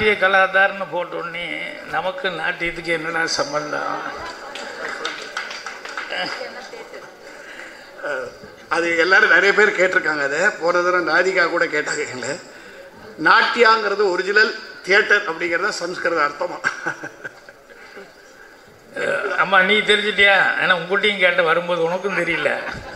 நாட்டிய கலாதாரன்னு போட்டோடனே நமக்கு நாட்டியத்துக்கு என்னடா சம்பந்தம் அது எல்லாரும் நிறைய பேர் கேட்டிருக்காங்க அதை போன தடவை ராதிகா கூட கேட்டாங்க நாட்டியாங்கிறது ஒரிஜினல் தியேட்டர் அப்படிங்கிறத சம்ஸ்கிருத அர்த்தமா அம்மா நீ தெரிஞ்சிட்டியா ஏன்னா உங்கள்கிட்டையும் கேட்ட வரும்போது உனக்கும் தெரியல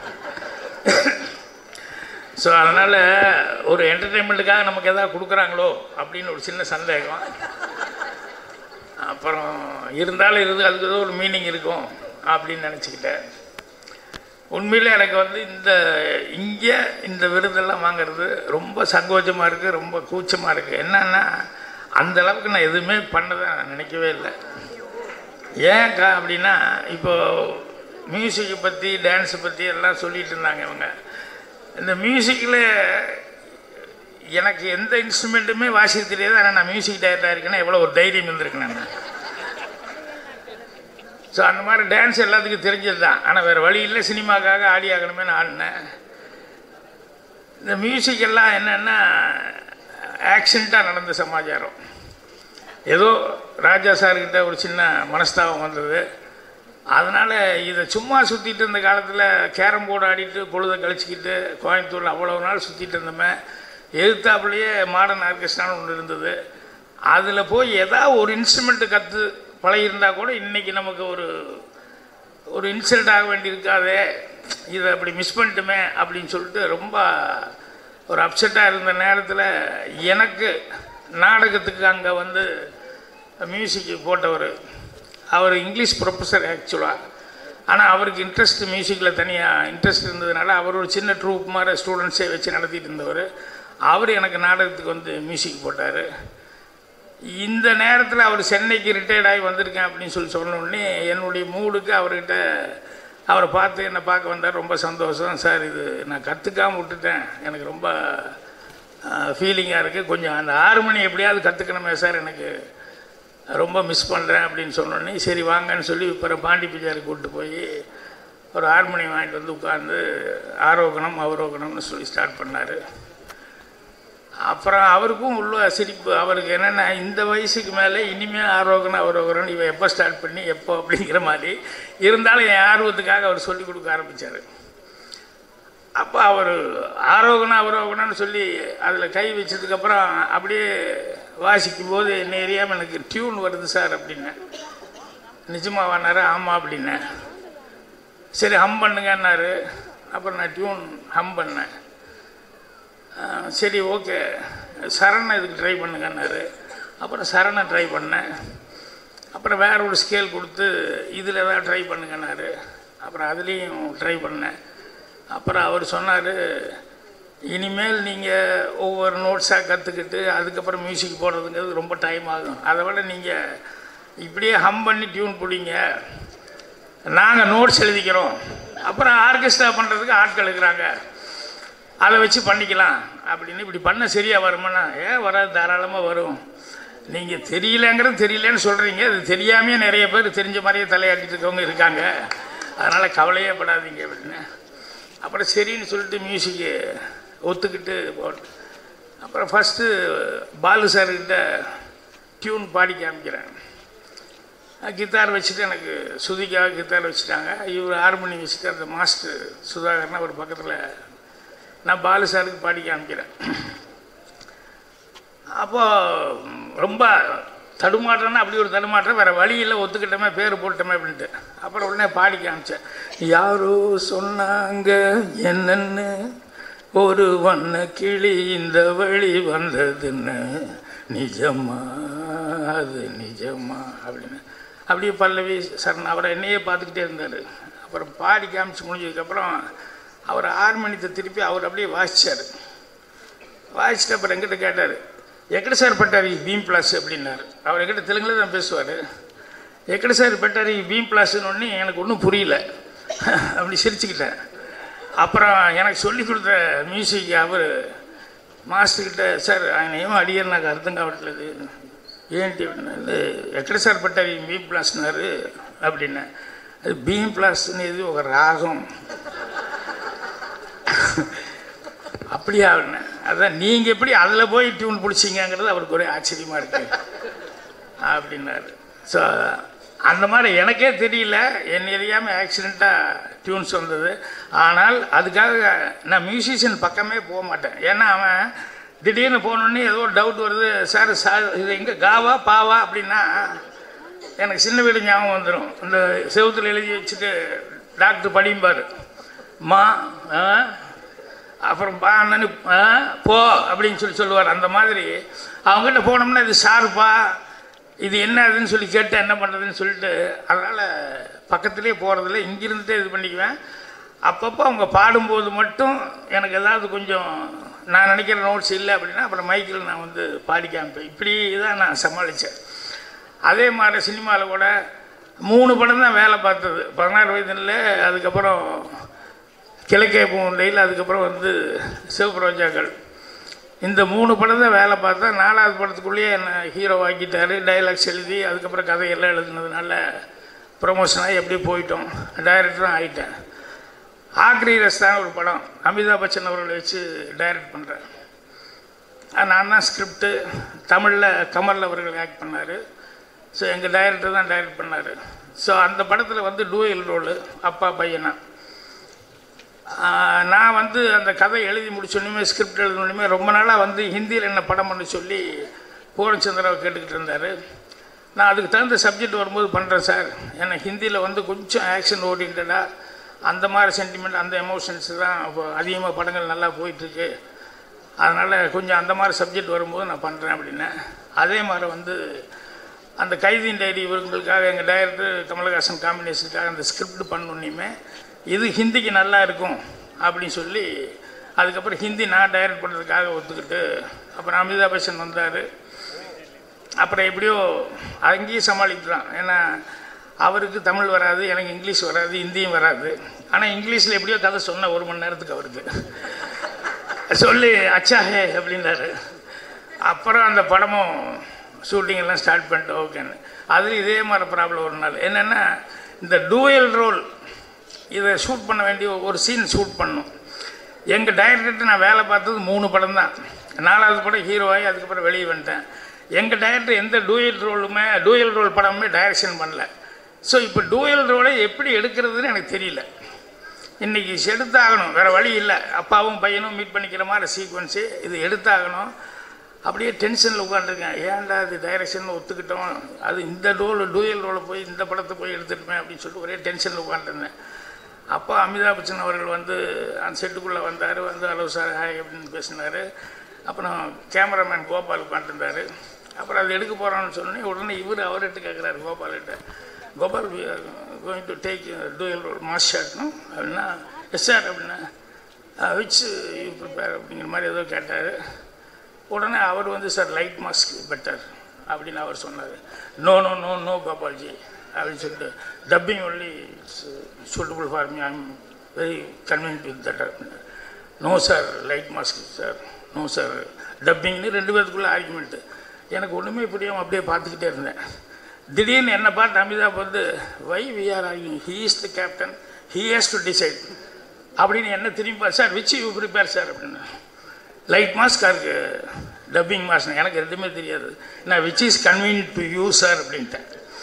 ஸோ அதனால் ஒரு என்டர்டெயின்மெண்ட்டுக்காக நமக்கு எதாவது கொடுக்குறாங்களோ அப்படின்னு ஒரு சின்ன சந்தேகம் அப்புறம் இருந்தாலும் இருந்து அதுக்கு ஏதோ ஒரு மீனிங் இருக்கும் அப்படின்னு நினச்சிக்கிட்டேன் உண்மையிலே எனக்கு வந்து இந்த இங்கே இந்த விருதெல்லாம் வாங்குறது ரொம்ப சங்கோச்சமாக இருக்குது ரொம்ப கூச்சமாக இருக்குது என்னன்னா அந்த அளவுக்கு நான் எதுவுமே பண்ணதை நான் நினைக்கவே இல்லை ஏன்க்கா அப்படின்னா இப்போ மியூசிக்கை பற்றி டான்ஸை பற்றி எல்லாம் சொல்லிட்டு இருந்தாங்க இவங்க இந்த மியூசிக்கில் எனக்கு எந்த இன்ஸ்ட்ருமெண்ட்டுமே வாசிக்க தெரியாது ஆனால் நான் மியூசிக் டைரக்டராக இருக்கேன்னா எவ்வளோ ஒரு தைரியம் இருந்திருக்கு நான் ஸோ அந்த மாதிரி டான்ஸ் எல்லாத்துக்கும் தெரிஞ்சது தான் ஆனால் வேறு வழி இல்லை சினிமாக்காக ஆடி ஆகணுமே நான் ஆடினேன் இந்த மியூசிக் எல்லாம் என்னென்னா ஆக்சிடெண்ட்டாக நடந்த சமாச்சாரம் ஏதோ ராஜா சார்கிட்ட ஒரு சின்ன மனஸ்தாபம் வந்தது அதனால் இதை சும்மா சுற்றிட்டு இருந்த காலத்தில் கேரம் போர்டு ஆடிட்டு பொழுதை கழிச்சிக்கிட்டு கோயம்புத்தூரில் அவ்வளோ நாள் சுற்றிட்டு இருந்தோமே எதிர்த்தாப்புலேயே மாடர்ன் ஆர்கெஸ்ட்ரான்னு ஒன்று இருந்தது அதில் போய் ஏதாவது ஒரு இன்ஸ்ட்ருமெண்ட்டு கற்று பழகியிருந்தா கூட இன்றைக்கி நமக்கு ஒரு ஒரு இன்சல்ட் ஆக வேண்டியிருக்காதே இதை அப்படி மிஸ் பண்ணிட்டுமே அப்படின்னு சொல்லிட்டு ரொம்ப ஒரு அப்செட்டாக இருந்த நேரத்தில் எனக்கு நாடகத்துக்கு அங்கே வந்து மியூசிக் போட்டவர் அவர் இங்கிலீஷ் ப்ரொஃபஸர் ஆக்சுவலாக ஆனால் அவருக்கு இன்ட்ரெஸ்ட் மியூசிக்கில் தனியாக இன்ட்ரெஸ்ட் இருந்ததுனால அவர் ஒரு சின்ன ட்ரூப் மாதிரி ஸ்டூடெண்ட்ஸே வச்சு நடத்திட்டு இருந்தவர் அவர் எனக்கு நாடகத்துக்கு வந்து மியூசிக் போட்டார் இந்த நேரத்தில் அவர் சென்னைக்கு ரிட்டையர்ட் ஆகி வந்திருக்கேன் அப்படின்னு சொல்லி சொன்ன உடனே என்னுடைய மூடுக்கு அவர்கிட்ட அவரை பார்த்து என்னை பார்க்க வந்தார் ரொம்ப சந்தோஷம் சார் இது நான் கற்றுக்காமல் விட்டுட்டேன் எனக்கு ரொம்ப ஃபீலிங்காக இருக்குது கொஞ்சம் அந்த ஆறு மணி எப்படியாவது கற்றுக்கணுமே சார் எனக்கு ரொம்ப மிஸ் பண்ணுறேன் அப்படின்னு சொன்னோடனே சரி வாங்கன்னு சொல்லி இப்போ பாண்டி பிஜாருக்கு கூப்பிட்டு போய் ஒரு ஹார்மோனியம் வாங்கிட்டு வந்து உட்காந்து ஆரோகணம் அவரோகணம்னு சொல்லி ஸ்டார்ட் பண்ணார் அப்புறம் அவருக்கும் உள்ள சிரிப்பு அவருக்கு என்னென்னா இந்த வயசுக்கு மேலே இனிமேல் ஆரோகணம் அவரோகணம் இவன் எப்போ ஸ்டார்ட் பண்ணி எப்போ அப்படிங்கிற மாதிரி இருந்தாலும் என் ஆர்வத்துக்காக அவர் சொல்லி கொடுக்க ஆரம்பித்தார் அப்போ அவர் ஆரோகணம் அவரோகணம்னு சொல்லி அதில் கை வச்சதுக்கப்புறம் அப்படியே வாசிக்கும் போது என்ன எரியாமல் எனக்கு டியூன் வருது சார் அப்படின்னேன் நிஜமாவானாரு ஆமாம் அப்படின்னேன் சரி ஹம் பண்ணுங்கன்னாரு அப்புறம் நான் டியூன் ஹம் பண்ணேன் சரி ஓகே சரணை இதுக்கு ட்ரை பண்ணுங்கன்னாரு அப்புறம் சரணை ட்ரை பண்ணேன் அப்புறம் வேற ஒரு ஸ்கேல் கொடுத்து இதில் ஏதாவது ட்ரை பண்ணுங்கன்னாரு அப்புறம் அதுலேயும் ட்ரை பண்ணேன் அப்புறம் அவர் சொன்னார் இனிமேல் நீங்கள் ஒவ்வொரு நோட்ஸாக கற்றுக்கிட்டு அதுக்கப்புறம் மியூசிக் போடுறதுங்கிறது ரொம்ப டைம் ஆகும் அதை விட நீங்கள் இப்படியே ஹம் பண்ணி டியூன் பிடிங்க நாங்கள் நோட்ஸ் எழுதிக்கிறோம் அப்புறம் ஆர்கெஸ்ட்ரா பண்ணுறதுக்கு ஆட்கள் இருக்கிறாங்க அதை வச்சு பண்ணிக்கலாம் அப்படின்னு இப்படி பண்ண சரியாக வருமானா ஏன் வராது தாராளமாக வரும் நீங்கள் தெரியலங்கிறது தெரியலன்னு சொல்கிறீங்க அது தெரியாமையே நிறைய பேர் தெரிஞ்ச மாதிரியே தலையாட்டிட்டு இருக்கவங்க இருக்காங்க அதனால் கவலையே படாதீங்க அப்படின்னு அப்புறம் சரின்னு சொல்லிட்டு மியூசிக்கு ஒத்துக்கிட்டு போட்டு அப்புறம் ஃபஸ்ட்டு பாலு சார்கிட்ட டியூன் பாடி காமிக்கிறேன் கித்தார் வச்சுட்டு எனக்கு சுதிக்காக கித்தார் வச்சுட்டாங்க இவர் ஹார்மோனி வச்சுட்டு அந்த மாஸ்டர் சுதாகர்னா ஒரு பக்கத்தில் நான் பாலு சாருக்கு பாடி காமிக்கிறேன் அப்போ ரொம்ப தடுமாற்றம்னா அப்படி ஒரு தடுமாற்றம் வேறு வழியில் ஒத்துக்கிட்டோமே பேர் போட்டோமே அப்படின்ட்டு அப்புறம் உடனே பாடி காமிச்சேன் யாரோ சொன்னாங்க என்னன்னு ஒரு வண்ண கிளி இந்த வழி வந்ததுன்னு நிஜமா அது நிஜமா அப்படின்னு அப்படியே பல்லவி சரண் அவரை என்னையே பார்த்துக்கிட்டே இருந்தார் அப்புறம் பாடி காமிச்சு முடிஞ்சதுக்கப்புறம் அவர் ஆர்மணித்தை திருப்பி அவர் அப்படியே வாசித்தார் வாசிச்சுட்டு அப்புறம் எங்கிட்ட கேட்டார் எக்கட சார் பட்டாரி பீம் பிளாஸ் அப்படின்னாரு அவர் எங்கிட்ட தெலுங்குல தான் பேசுவார் எக்கட சார் பட்டாரி பீம் பிளாஸ்ன்னு ஒன்று எனக்கு ஒன்றும் புரியல அப்படி சிரிச்சுக்கிட்டேன் அப்புறம் எனக்கு சொல்லி கொடுத்த மியூசிக் அவர் மாஸ்டர்கிட்ட சார் ఆయన ఏమో అడిగారు నాకు అర్థం కావట్లేదు ఏంటి అంటే ఎక్కడ సార్ పట్టారు ఈ బీమ్ ప్లాస్ అన్నారు அப்படின்னா அது பீம் பிளாஸ் అనేది ఒక రాగం அப்படியா அப்படின்னேன் அதான் நீங்கள் எப்படி அதில் போய் டியூன் பிடிச்சிங்கங்கிறது அவருக்கு ஒரே ஆச்சரியமாக இருக்கு அப்படின்னாரு ஸோ அந்த மாதிரி எனக்கே தெரியல என் எரியாமல் ஆக்சிடெண்ட்டாக டியூன்ஸ் வந்தது ஆனால் அதுக்காக நான் மியூசிஷியன் பக்கமே போக மாட்டேன் ஏன்னா அவன் திடீர்னு போனோடனே ஏதோ ஒரு டவுட் வருது சார் சார் இது எங்கே காவா பாவா அப்படின்னா எனக்கு சின்ன வீடு ஞாபகம் வந்துடும் இந்த செவுத்துல எழுதி வச்சுட்டு டாக்டர் படிம்பார் மா ஆ, அப்புறம் பா அண்ணனு ஆ, போ அப்படின்னு சொல்லி சொல்லுவார் அந்த மாதிரி அவங்ககிட்ட போனோம்னா இது சாருப்பா இது என்ன அதுன்னு சொல்லி கேட்டு என்ன பண்ணுறதுன்னு சொல்லிட்டு அதனால் பக்கத்துலேயே போகிறதில்ல இங்கிருந்துட்டே இது பண்ணிக்குவேன் அப்பப்போ அவங்க பாடும்போது மட்டும் எனக்கு ஏதாவது கொஞ்சம் நான் நினைக்கிற நோட்ஸ் இல்லை அப்படின்னா அப்புறம் மைக்கில் நான் வந்து பாடி காமிப்பேன் இப்படி தான் நான் சமாளித்தேன் அதே மாதிரி சினிமாவில் கூட மூணு படம் தான் வேலை பார்த்தது பதினாறு வயதுல அதுக்கப்புறம் கிழக்கே பூண்டையில் அதுக்கப்புறம் வந்து சிவப்பு ரோஜாக்கள் இந்த மூணு படம் தான் வேலை பார்த்தா நாலாவது படத்துக்குள்ளேயே என்னை ஹீரோ ஆக்கிட்டாரு டைலாக்ஸ் எழுதி அதுக்கப்புறம் கதையெல்லாம் எழுதுனதுனால ப்ரொமோஷனாக எப்படி போயிட்டோம் டைரக்டரும் ஆகிட்டேன் ஆக்ரி ரஸ்தான் ஒரு படம் அமிதாப் பச்சன் அவர்களை வச்சு டைரக்ட் பண்ணுறேன் நான் தான் ஸ்கிரிப்டு தமிழில் கமல் அவர்கள் ஆக்ட் பண்ணார் ஸோ எங்கள் டைரக்டர் தான் டைரக்ட் பண்ணார் ஸோ அந்த படத்தில் வந்து டூயல் ரோலு அப்பா பையனா ஆஹ் நான் வந்து அந்த கதை எழுதி முடிச்சோன்னுமே ஸ்கிரிப்ட் எழுதணுமே ரொம்ப நாளாக வந்து ஹிந்தியில் என்ன படம் பண்ண சொல்லி பூரச்சந்திராவை கேட்டுக்கிட்டு இருந்தார் நான் அதுக்கு தகுந்த சப்ஜெக்ட் வரும்போது பண்ணுறேன் சார் ஏன்னா ஹிந்தியில் வந்து கொஞ்சம் ஆக்ஷன் ஓரியன்டாக அந்த மாதிரி சென்டிமெண்ட் அந்த எமோஷன்ஸ் தான் இப்போ அதிகமாக படங்கள் நல்லா போயிட்டுருக்கு அதனால் கொஞ்சம் அந்த மாதிரி சப்ஜெக்ட் வரும்போது நான் பண்ணுறேன் அப்படின்னேன் அதே மாதிரி வந்து அந்த கைதியின் டைரி இவங்களுக்காக எங்கள் டைரக்டர் கமலஹாசன் காம்பினேஷனுக்காக அந்த ஸ்கிரிப்ட் பண்ணணுன்னே இது ஹிந்திக்கு நல்லா இருக்கும் அப்படின்னு சொல்லி அதுக்கப்புறம் ஹிந்தி நான் டைரக்ட் பண்ணுறதுக்காக ஒத்துக்கிட்டு அப்புறம் அமிதாப் பச்சன் வந்தார் அப்புறம் எப்படியோ அங்கேயும் சமாளிக்கலாம் ஏன்னா அவருக்கு தமிழ் வராது எனக்கு இங்கிலீஷ் வராது ஹிந்தியும் வராது ஆனால் இங்கிலீஷில் எப்படியோ கதை சொன்ன ஒரு மணி நேரத்துக்கு அவருக்கு சொல்லி அச்சா ஹே அப்படின்னாரு அப்புறம் அந்த படமும் ஷூட்டிங் எல்லாம் ஸ்டார்ட் பண்ணிட்டு ஓகேன்னு அது இதே மாதிரி ப்ராப்ளம் ஒரு நாள் என்னென்னா இந்த டூயல் ரோல் இதை ஷூட் பண்ண வேண்டிய ஒரு சீன் ஷூட் பண்ணும் எங்கள் டைரக்டர்கிட்ட நான் வேலை பார்த்தது மூணு படம் தான் நாலாவது படம் ஹீரோ ஆகி அதுக்கப்புறம் வெளியே வந்துட்டேன் எங்கள் டைரக்டர் எந்த டூயல் ரோலுமே டூயல் ரோல் படமுமே டைரக்ஷன் பண்ணல ஸோ இப்போ டூயல் ரோலை எப்படி எடுக்கிறதுன்னு எனக்கு தெரியல இன்றைக்கி எடுத்தாகணும் வேறு வழி இல்லை அப்பாவும் பையனும் மீட் பண்ணிக்கிற மாதிரி சீக்வன்ஸு இது எடுத்தாகணும் அப்படியே டென்ஷனில் உட்காந்துருக்கேன் ஏன்டா இது டைரக்ஷன் ஒத்துக்கிட்டோம் அது இந்த ரோல் டூயல் ரோலை போய் இந்த படத்தை போய் எடுத்துட்டுமே அப்படின்னு சொல்லிட்டு ஒரே டென்ஷனில் உட்காந்துருந்தேன் அப்போ அமிதாப் பச்சன் அவர்கள் வந்து அந்த செட்டுக்குள்ளே வந்தார் வந்து ஹலோ சார் ஹாய் அப்படின்னு பேசினார் அப்புறம் கேமராமேன் கோபால் உட்காந்துருந்தார் அப்புறம் அது எடுக்க போகிறோன்னு சொன்னோன்னே உடனே இவர் அவர்கிட்ட கேட்குறாரு கோபால்கிட்ட Gopal going to take dual role mass ஷாட்னும் அப்படின்னா எஸ் சார் அப்படின்னா விச் யூ ப்ரிப்பேர் அப்படிங்கிற மாதிரி ஏதோ கேட்டார் உடனே அவர் வந்து சார் லைட் மாஸ்க் பெட்டர் அப்படின்னு அவர் சொன்னார் நோ நோ நோ நோ கோபால்ஜி அப்படின்னு சொல்லிட்டு dubbing only it's suitable for me I'm very convenient with that no sir light mask sir no sir டப்பிங்னு ரெண்டு பேருக்குள்ள ஆர்குமெண்ட்டு எனக்கு ஒன்றுமே புரியாமல் அப்படியே பார்த்துக்கிட்டே இருந்தேன் திடீர்னு என்னை பார்த்து அமிதாப் வந்து why we are arguing he is the captain he has to decide அப்படின்னு என்ன திரும்பி sir which you prepare sir அப்படின்னு லைட் மாஸ்க் இருக்கு டப்பிங் மாஸ்க் எனக்கு ரெண்டுமே தெரியாது நான் which is convenient to you sir அப்படின்ட்டேன்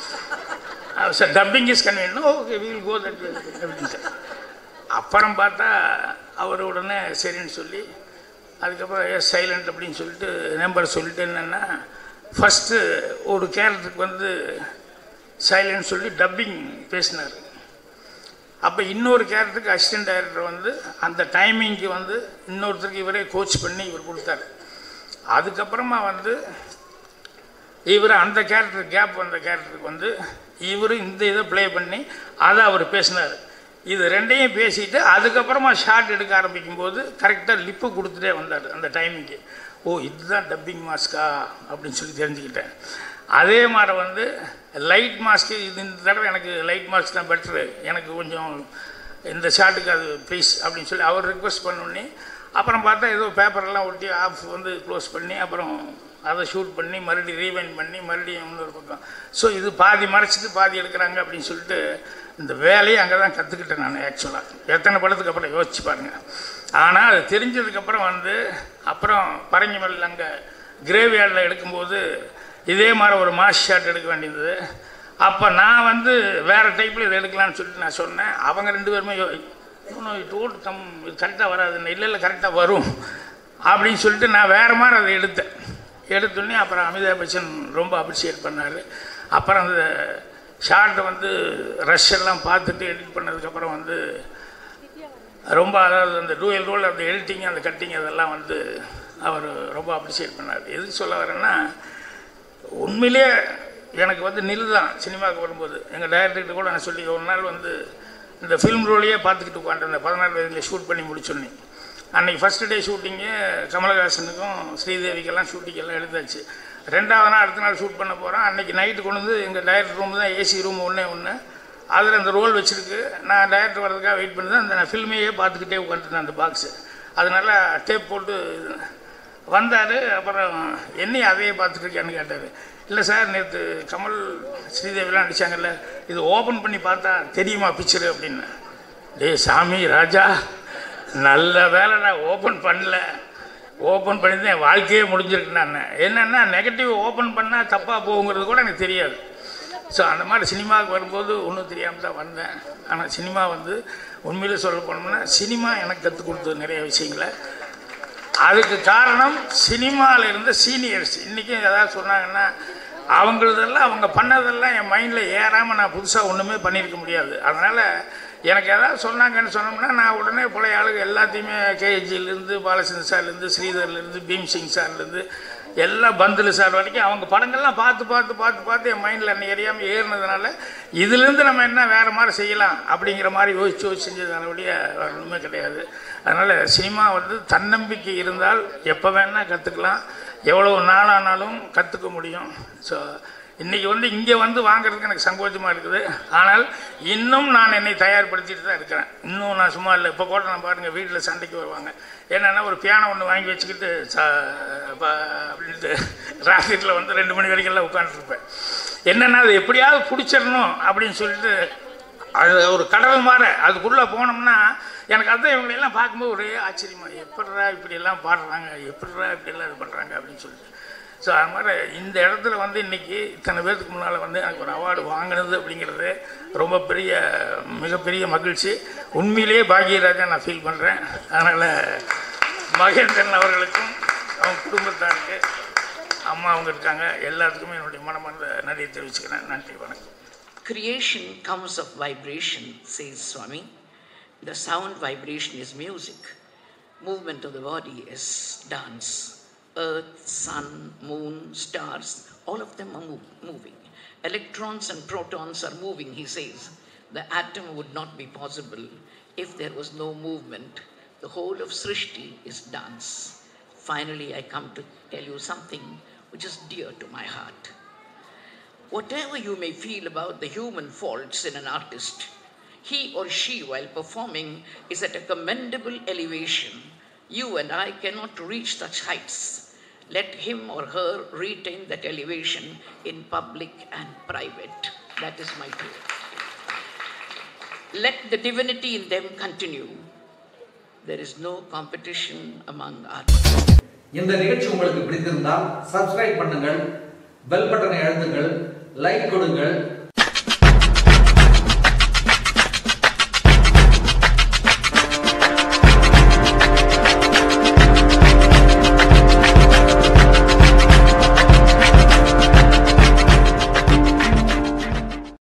sir dubbing is convenient okay will go that அப்படின்ட்டு அப்புறம் பார்த்தா அவர் உடனே சரின்னு சொல்லி அதுக்கப்புறம் எஸ் சைலண்ட் அப்படின்னு சொல்லிட்டு நம்பர் சொல்லிட்டு என்னென்னா ஃபஸ்ட்டு ஒரு கேரக்டருக்கு வந்து சைலண்ட் சொல்லி டப்பிங் பேசினார் அப்போ இன்னொரு கேரக்டருக்கு அசிஸ்டன்ட் டைரக்டர் வந்து அந்த டைமிங்க்கு வந்து இன்னொருத்தருக்கு இவரே கோச் பண்ணி இவர் கொடுத்தாரு அதுக்கப்புறமா வந்து இவர் அந்த கேரக்டர் கேப் வந்த கேரக்டருக்கு வந்து இவர் இந்த இதை ப்ளே பண்ணி அதை அவர் பேசினார் இது ரெண்டையும் பேசிட்டு அதுக்கப்புறமா ஷார்ட் எடுக்க ஆரம்பிக்கும் போது கரெக்டாக லிப்பு கொடுத்துட்டே வந்தார் அந்த டைமிங்க்கு ஓ இதுதான் டப்பிங் மாஸ்கா அப்படின்னு சொல்லி தெரிஞ்சுக்கிட்டேன் அதே மாதிரி வந்து லைட் மாஸ்க்கு இது இந்த தடவை எனக்கு லைட் மாஸ்க் தான் பெட்ரு எனக்கு கொஞ்சம் இந்த ஷார்ட்டுக்கு அது ப்ளீஸ் அப்படின்னு சொல்லி அவர் ரிக்வஸ்ட் பண்ணோடனே அப்புறம் பார்த்தா ஏதோ பேப்பரெல்லாம் ஒட்டி ஆஃப் வந்து க்ளோஸ் பண்ணி அப்புறம் அதை ஷூட் பண்ணி மறுபடியும் ரீவைண்ட் பண்ணி மறுபடியும் இன்னொரு பக்கம் ஸோ இது பாதி மறைச்சிட்டு பாதி எடுக்கிறாங்க அப்படின்னு சொல்லிட்டு இந்த வேலையை அங்கே தான் கற்றுக்கிட்டேன் நான் ஆக்சுவலாக எத்தனை படத்துக்கு அப்புறம் யோசிச்சு பாருங்கள் ஆனால் அது தெரிஞ்சதுக்கப்புறம் வந்து அப்புறம் பரங்கிமல் அங்கே கிரேவியார்டில் எடுக்கும்போது இதே மாதிரி ஒரு மாஸ் ஷாட் எடுக்க வேண்டியது அப்போ நான் வந்து வேறு டைப்பில் இதை எடுக்கலாம்னு சொல்லிட்டு நான் சொன்னேன் அவங்க ரெண்டு பேருமே இன்னும் டோட் கம் இது கரெக்டாக வராதுன்னு இல்லை இல்லை கரெக்டாக வரும் அப்படின்னு சொல்லிட்டு நான் வேறு மாதிரி அதை எடுத்தேன் எடுத்தோடனே அப்புறம் அமிதாப் பச்சன் ரொம்ப அப்ரிஷியேட் பண்ணார் அப்புறம் அந்த ஷார்ட்டை வந்து ரஷ் எல்லாம் பார்த்துட்டு எடிட் பண்ணதுக்கப்புறம் வந்து ரொம்ப அதாவது அந்த டூயல் ரோல் அந்த எடிட்டிங் அந்த கட்டிங் அதெல்லாம் வந்து அவர் ரொம்ப அப்ரிஷியேட் பண்ணார் எதுக்கு சொல்ல வரேன்னா உண்மையிலே எனக்கு வந்து நில் தான் சினிமாவுக்கு வரும்போது எங்கள் டைரக்டர்கிட்ட கூட நான் சொல்லி ஒரு நாள் வந்து இந்த ஃபிலிம் ரோலையே பார்த்துக்கிட்டு உட்காந்துருந்தேன் பதினாறு வயதில் ஷூட் பண்ணி முடிச்சோன்னே அன்றைக்கி ஃபஸ்ட்டு டே ஷூட்டிங்கு கமலஹாசனுக்கும் ஸ்ரீதேவிக்கெல்லாம் ஷூட்டிங் எல்லாம் எடுத்தாச்சு ரெண்டாவது நாள் அடுத்த நாள் ஷூட் பண்ண போகிறோம் அன்றைக்கி நைட்டு கொண்டு வந்து எங்கள் டைரக்டர் ரூம் தான் ஏசி ரூம் ஒன்றே ஒன்று அதில் அந்த ரோல் வச்சுருக்கு நான் டைரக்டர் வரதுக்காக வெயிட் பண்ணி தான் அந்த ஃபில்மையே பார்த்துக்கிட்டே உட்காந்துருந்தேன் அந்த பாக்ஸு அதனால் டேப் போட்டு வந்தார் அப்புறம் என்னையும் அதையே பார்த்துட்டு இருக்கியான்னு கேட்டார் இல்லை சார் நேற்று கமல் ஸ்ரீதேவிலாம் நடிச்சாங்கல்ல இது ஓப்பன் பண்ணி பார்த்தா தெரியுமா பிக்சரு அப்படின்னு டேய் சாமி ராஜா நல்ல வேலை நான் ஓப்பன் பண்ணல ஓப்பன் பண்ணி தான் என் வாழ்க்கையே முடிஞ்சிருக்கு நான் என்னென்னா நெகட்டிவ் ஓப்பன் பண்ணால் தப்பாக போகுங்கிறது கூட எனக்கு தெரியாது ஸோ அந்த மாதிரி சினிமாவுக்கு வரும்போது ஒன்றும் தெரியாமல் தான் வந்தேன் ஆனால் சினிமா வந்து உண்மையிலே சொல்ல போனோம்னா சினிமா எனக்கு கற்றுக் கொடுத்தது நிறைய விஷயங்களை அதுக்கு காரணம் சினிமாவில் இருந்த சீனியர்ஸ் இன்றைக்கும் ஏதாவது சொன்னாங்கன்னா அவங்களதெல்லாம் அவங்க பண்ணதெல்லாம் என் மைண்டில் ஏறாமல் நான் புதுசாக ஒன்றுமே பண்ணியிருக்க முடியாது அதனால் எனக்கு ஏதாவது சொன்னாங்கன்னு சொன்னோம்னா நான் உடனே பழைய ஆளுங்க எல்லாத்தையுமே கேஜிலேருந்து பாலச்சந்திர சார்லேருந்து ஸ்ரீதர்லேருந்து பீம் சிங் சார்லேருந்து எல்லாம் பந்துலு சார் வரைக்கும் அவங்க படங்கள்லாம் பார்த்து பார்த்து பார்த்து பார்த்து என் மைண்டில் அன்றைக்கி அறியாமல் ஏறினதுனால இதுலேருந்து நம்ம என்ன வேறு மாதிரி செய்யலாம் அப்படிங்கிற மாதிரி யோசிச்சு யோசிச்சு செஞ்சதுனால ஒழிய வேறு ஒன்றுமே கிடையாது அதனால் சினிமா வந்து தன்னம்பிக்கை இருந்தால் எப்போ வேணால் கற்றுக்கலாம் எவ்வளோ நாளானாலும் கற்றுக்க முடியும் ஸோ இன்றைக்கி வந்து இங்கே வந்து வாங்குறதுக்கு எனக்கு சங்கோச்சமாக இருக்குது ஆனால் இன்னும் நான் என்னை தயார்படுத்திட்டு தான் இருக்கிறேன் இன்னும் நான் சும்மா இல்லை இப்போ கூட நான் பாருங்கள் வீட்டில் சண்டைக்கு வருவாங்க என்னென்னா ஒரு பியானோ ஒன்று வாங்கி வச்சுக்கிட்டு சா ப- அப்படின்ட்டு ராக்கெட்டில் வந்து ரெண்டு மணி வரைக்கும் எல்லாம் உட்காந்துருப்பேன் என்னென்னா அது எப்படியாவது பிடிச்சிடணும் அப்படின்னு சொல்லிட்டு அது ஒரு கடல் மாற அதுக்குள்ளே போனோம்னா எனக்கு அதான் இவங்களெல்லாம் பார்க்கும்போது ஒரே ஆச்சரியமா எப்படிடா இப்படியெல்லாம் பாடுறாங்க எப்படிடா இப்படியெல்லாம் இது பண்ணுறாங்க அப்படின்னு சொல்லிட்டு ஸோ அது மாதிரி இந்த இடத்துல வந்து இன்றைக்கி இத்தனை பேருக்கு முன்னால் வந்து எனக்கு ஒரு அவார்டு வாங்கினது அப்படிங்கிறது ரொம்ப பெரிய மிகப்பெரிய மகிழ்ச்சி உண்மையிலேயே பாக்யராஜா நான் ஃபீல் பண்ணுறேன் அதனால் மகேந்திரன் அவர்களுக்கும் அவங்க குடும்பத்தாருக்கு அம்மா அவங்க இருக்காங்க எல்லாத்துக்குமே என்னுடைய மனமார்ந்த நன்றியை தெரிவிச்சுக்கிறேன் நன்றி வணக்கம் Creation comes of vibration, says Swami. The sound vibration is music. Movement of the body is dance. Earth, sun, moon, stars, all of them are mov- moving. Electrons and protons are moving, he says. The atom would not be possible if there was no movement. The whole of Srishti is dance. Finally, I come to tell you something which is dear to my heart. Whatever you may feel about the human faults in an artist, he or she, while performing, is at a commendable elevation. You and I cannot reach such heights. Let him or her retain that elevation in public and private. That is my prayer. Let the divinity in them continue. There is no competition among artists. இந்த நிகழ்ச்சி உங்களுக்கு பிடித்திருந்தால் subscribe பண்ணுங்கள் bell பட்டனை அழுத்துங்கள் like கொடுங்கள்